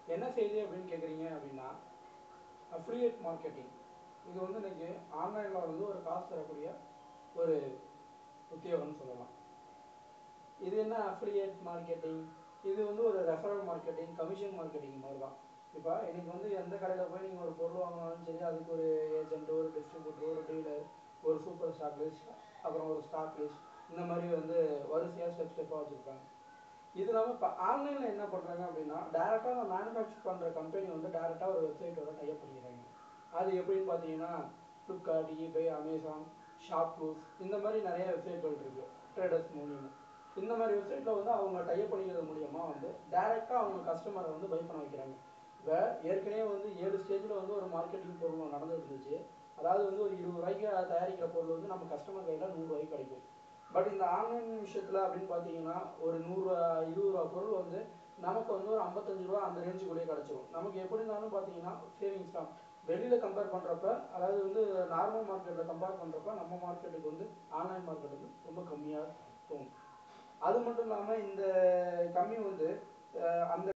என்ன செய்யுது அப்படின்னு கேட்குறீங்க அப்படின்னா அஃப்லியேட் மார்க்கெட்டிங் இது வந்து இன்னைக்கு ஆன்லைனில் வந்து ஒரு காசு தரக்கூடிய ஒரு உத்தியோகம்னு சொல்லலாம் இது என்ன அஃபிலியேட் மார்க்கெட்டிங் இது வந்து ஒரு ரெஃபரல் மார்க்கெட்டிங் கமிஷன் மார்க்கெட்டிங் மாதிரி தான் இப்போ இன்னைக்கு வந்து எந்த கடையில் போய் நீங்கள் ஒரு பொருள் வாங்கினாலும் சரி அதுக்கு ஒரு ஏஜென்ட் ஒரு டிஸ்ட்ரிபியூட்டர் ஒரு டீலர் ஒரு சூப்பர் ஸ்டாக் லிஸ்ட் அப்புறம் ஒரு ஸ்டாக் லிஸ்ட் இந்த மாதிரி வந்து வரிசையாக ஸ்டெப் ஸ்டெப்பாக வச்சுருப்பாங்க இது இல்லாமல் இப்போ ஆன்லைனில் என்ன பண்ணுறாங்க அப்படின்னா டேரெக்டாக மேனுஃபேக்சர் பண்ணுற கம்பெனி வந்து டேரெக்டாக ஒரு வெப்சைட்டோட டைப் பண்ணிக்கிறாங்க அது எப்படின்னு பார்த்தீங்கன்னா Flipkart eBay Amazon ShopClues இந்த மாதிரி நிறைய வெப்சைட்கள் இருக்குது ட்ரேடர்ஸ் மூலியமாக இந்த மாதிரி வெப்சைட்டில் வந்து அவங்க டைப் பண்ணிக்கிறது மூலியமா வந்து டேரெக்டாக அவங்க கஸ்டமரை வந்து பை பண்ண வைக்கிறாங்க இப்போ ஏற்கனவே வந்து ஏழு ஸ்டேஜில் வந்து ஒரு மார்க்கெட்டிங் பொருள் நடந்துட்டு இருந்துச்சு அதாவது வந்து ஒரு இருபது ரூபாய்க்கு தயாரிக்கிற பொருள் வந்து நம்ம கஸ்டமர் கையில் நூறுரூவாய்க்கு கிடைக்கும் பட் இந்த ஆன்லைன் விஷயத்தில் அப்படின்னு பார்த்தீங்கன்னா ஒரு நூறு இருபது ரூபா பொருள் வந்து நமக்கு வந்து ஒரு ஐம்பத்தஞ்சு ரூபா அந்த ரேஞ்சுக்குள்ளேயே கிடச்சிரும் நமக்கு எப்படி இருந்தாலும் பார்த்தீங்கன்னா சேவிங்ஸ் தான் வெளியில் கம்பேர் பண்ணுறப்ப அதாவது வந்து நார்மல் மார்க்கெட்டில் கம்பேர் பண்ணுறப்ப நம்ம மார்க்கெட்டுக்கு வந்து ஆன்லைன் மார்க்கெட் வந்து ரொம்ப கம்மியாக தோணும் அது மட்டும் இல்லாமல் இந்த கம்மி வந்து அஹ், அந்த